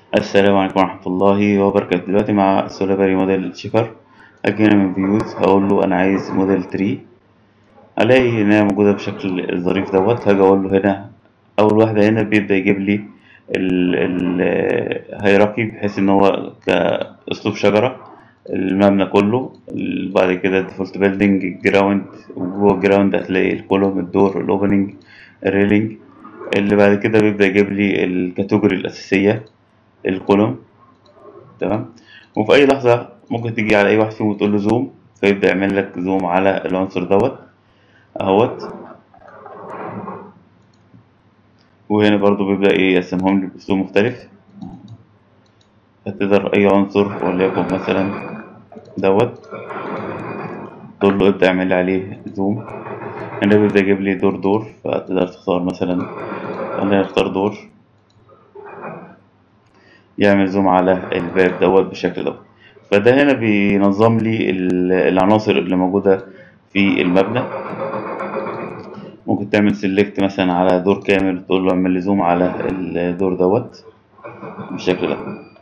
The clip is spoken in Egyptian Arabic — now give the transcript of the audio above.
السلام عليكم ورحمة الله وبركاته دلوقتي مع السولابري موديل شيكر أجي هنا من فيوز هقول له أنا عايز موديل تري ألاقي إن هي موجودة بشكل الظريف دوت هاجي أقول له هنا أول واحدة هنا بيبدأ يجيب لي الهيراركي بحيث إن هو كأسلوب شجرة المبنى كله بعد كده الديفولت بيلدينج الجراوند وجوه الجراوند هتلاقي الكولوم الدور الأوبننج الريلينج اللي بعد كده بيبدأ يجيب لي الكاتيجوري الأساسية الكولوم تمام وفي أي لحظة ممكن تيجي على أي واحد فيهم وتقول له زوم فيبدأ يعمل لك زوم على العنصر دوت أهوت وهنا برضو بيبدأ إيه يقسمهم لي بأسلوب مختلف فتقدر أي عنصر وليكن مثلا دوت تقول له ابدأ اعمل لي عليه زوم هنا بيبدأ يجيب لي دور دور فتقدر تختار مثلا خلينا نختار دور يعمل زوم على الباب دوت بالشكل دوت فده هنا بينظم لي العناصر اللي موجودة في المبنى ممكن تعمل سيلكت مثلا على دور كامل تقول له اعمل لي زوم على الدور دوت بالشكل ده